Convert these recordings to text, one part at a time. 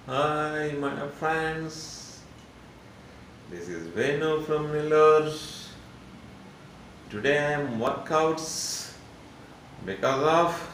Hi, my friends. This is Venu from Nillur. Today I am workouts because of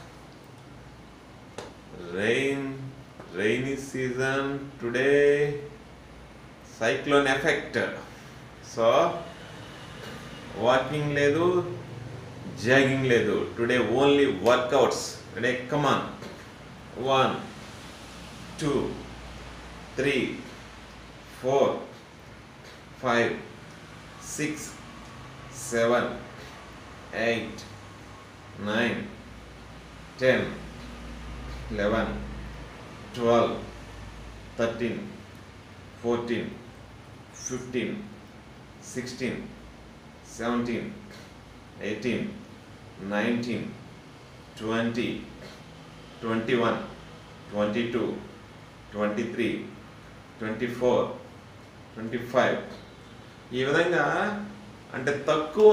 rain, rainy season. Today, cyclone effect. So, walking లేదు jogging లేదు today only workouts today come on one two three four five six seven eight nine ten eleven twelve thirteen fourteen fifteen sixteen 17, 18, 19, 20, 21, 22, 23, 24, 25 ఈ విధంగా అంటే తక్కువ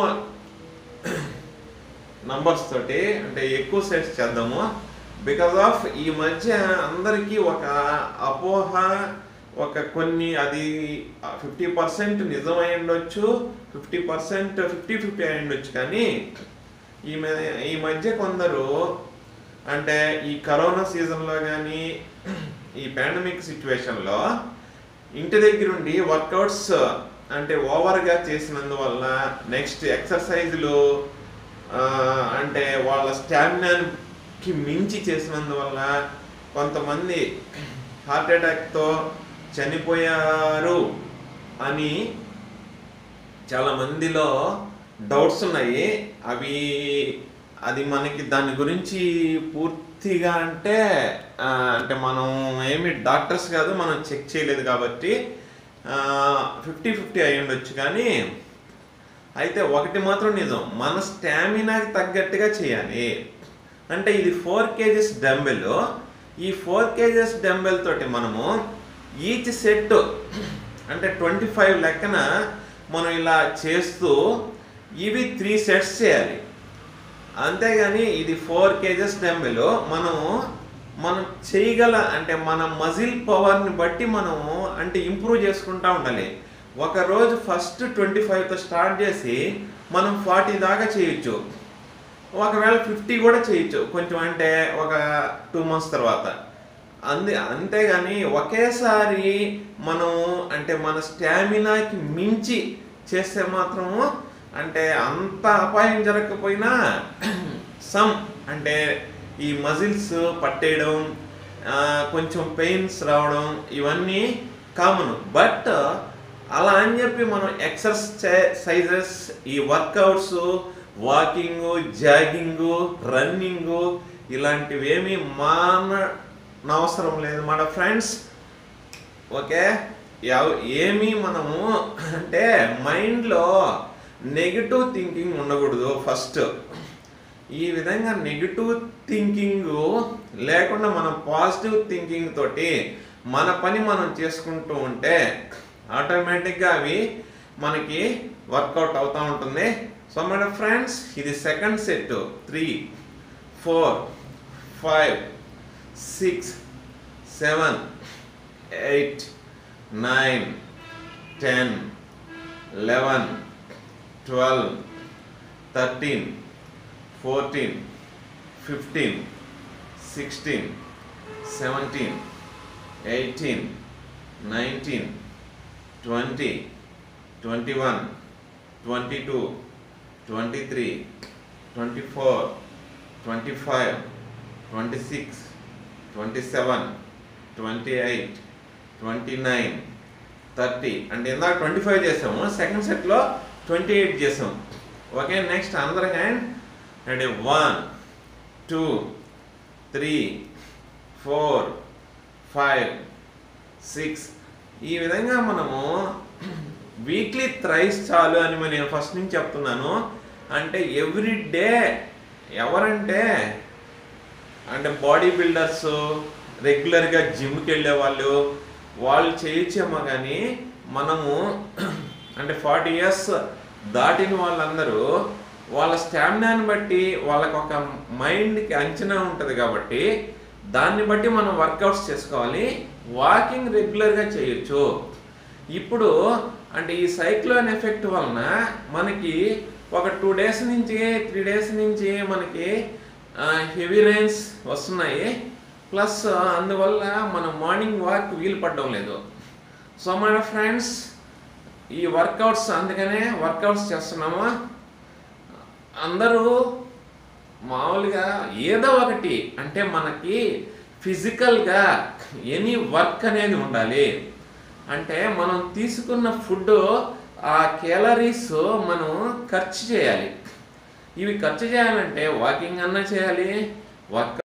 numbers తోటి అంటే ఎక్కువ sets చేద్దాము బికాజ్ ఆఫ్ ఈ మధ్య అందరికీ ఒక అపోహ ఒక కొన్ని అది ఫిఫ్టీ పర్సెంట్ నిజమై ఉండొచ్చు ఫిఫ్టీ పర్సెంట్ ఫిఫ్టీ ఫిఫ్టీ అయి ఉండొచ్చు కానీ ఈ మ- ఈ మధ్య కొందరు అంటే ఈ కరోనా సీజన్లో కానీ ఈ పాండమిక్ సిచ్యువేషన్లో ఇంటి దగ్గర ఉండి వర్కౌట్స్ అంటే ఓవర్గా చేసినందువల్ల నెక్స్ట్ ఎక్సర్సైజులు ఆ, అంటే వాళ్ళ స్టామినాకి మించి చేసినందువల్ల కొంతమంది హార్ట్ అటాక్తో చనిపోయారు అని చాలా మందిలో డౌట్స్ ఉన్నాయి అవి అది మనకి దాని గురించి పూర్తిగా అంటే ఆ, అంటే మనం ఏమి డాక్టర్స్ కాదు మనం చెక్ చేయలేదు కాబట్టి ఫిఫ్టీ ఫిఫ్టీ అయి ఉండొచ్చు కానీ అయితే ఒకటి మాత్రం నిజం మన స్టామినాకి తగ్గట్టుగా చేయాలి అంటే ఇది ఫోర్ కేజెస్ డంబెల్ ఈ ఫోర్ కేజెస్ డంబెల్ తోటి మనము ఈచ్ సెట్ అంటే ట్వంటీ ఫైవ్ లెక్కన మనం ఇలా చేస్తూ ఇవి త్రీ సెట్స్ చేయాలి అంతేగాని ఇది ఫోర్ కేజెస్ డంబెల్ మనము మనం చేయగల అంటే మన మజిల్ పవర్ని బట్టి మనము అంటే ఇంప్రూవ్ చేసుకుంటా ఉండాలి ఒక రోజు ఫస్ట్ ట్వంటీ ఫైవ్తో స్టార్ట్ చేసి మనం ఫార్టీ దాకా చేయొచ్చు ఒకవేళ ఫిఫ్టీ కూడా చేయొచ్చు కొంచెం అంటే ఒక టూ మంత్స్ తర్వాత అందే అంతేగాని ఒకేసారి మనం అంటే మన స్టామినాకి మించి చేస్తే మాత్రము అంటే అంత అపాయం జరగకపోయినా సమ్ అంటే ఈ మజిల్స్ పట్టేయడం ఆ, కొంచెం పెయిన్స్ రావడం ఇవన్నీ కామన్ బట్ అలా అని చెప్పి మనం ఎక్సర్సైజెస్ ఈ వర్కౌట్స్ వాకింగ్ జాగింగ్ రన్నింగ్ ఇలాంటివి ఏమీ మానవసరం లేదు మన ఫ్రెండ్స్ ఓకే ఎవ- ఏమీ మనము అంటే మైండ్లో నెగిటివ్ థింకింగ్ ఉండకూడదు ఫస్ట్ ఈ విధంగా నెగిటివ్ థింకింగ్ లేకుండా మనం పాజిటివ్ థింకింగ్ తోటి మన పని మనం చేసుకుంటూ ఉంటే ఆటోమేటిక్గా అవి మనకి వర్కౌట్ అవుతూ ఉంటుంది సో మన ఫ్రెండ్స్ ఇది second set three four five six seven eight nine ten eleven twelve thirteen fourteen fifteen sixteen seventeen eighteen nineteen twenty twenty one twenty two twenty three twenty four twenty five twenty six twenty seven twenty eight twenty nine thirty అంటే ఇందాక twenty five చేసాము second సెట్లో twenty eight చేసాం okay next under hand అంటే one two three four five six ఈ విధంగా మనము weekly thrice చాలు అని మరి నేను ఫస్ట్ నుంచి చెప్తున్నాను అంటే ఎవ్రీ డే ఎవరంటే అంటే బాడీ బిల్డర్స్ రెగ్యులర్గా జిమ్కి వెళ్ళే వాళ్ళు వాళ్ళు చేయొచ్చేమో కానీ మనము అంటే ఫార్టీ ఇయర్స్ దాటిన వాళ్ళందరూ వాళ్ళ స్టామినాని బట్టి వాళ్ళకి ఒక మైండ్కి అంచనా ఉంటుంది కాబట్టి దాన్ని బట్టి మనం వర్కౌట్స్ చేసుకోవాలి వాకింగ్ రెగ్యులర్గా చేయొచ్చు ఇప్పుడు అంటే ఈ సైక్లోన్ ఎఫెక్ట్ వలన మనకి ఒక టూ డేస్ నుంచి త్రీ డేస్ నుంచి మనకి హెవీ రైన్స్ వస్తున్నాయి ప్లస్ అందువల్ల మనం మార్నింగ్ వాక్ వీలు పడడం లేదు సో మన ఫ్రెండ్స్ ఈ వర్కౌట్స్ అందుకనే వర్కౌట్స్ చేస్తున్నాము అందరూ మామూలుగా ఏదో ఒకటి అంటే మనకి ఫిజికల్గా ఎనీ వర్క్ అనేది ఉండాలి అంటే మనం తీసుకున్న ఫుడ్ ఆ క్యాలరీస్ మనం ఖర్చు చేయాలి ఇవి ఖర్చు చేయాలంటే వాకింగ్ అన్నా చేయాలి వర్క్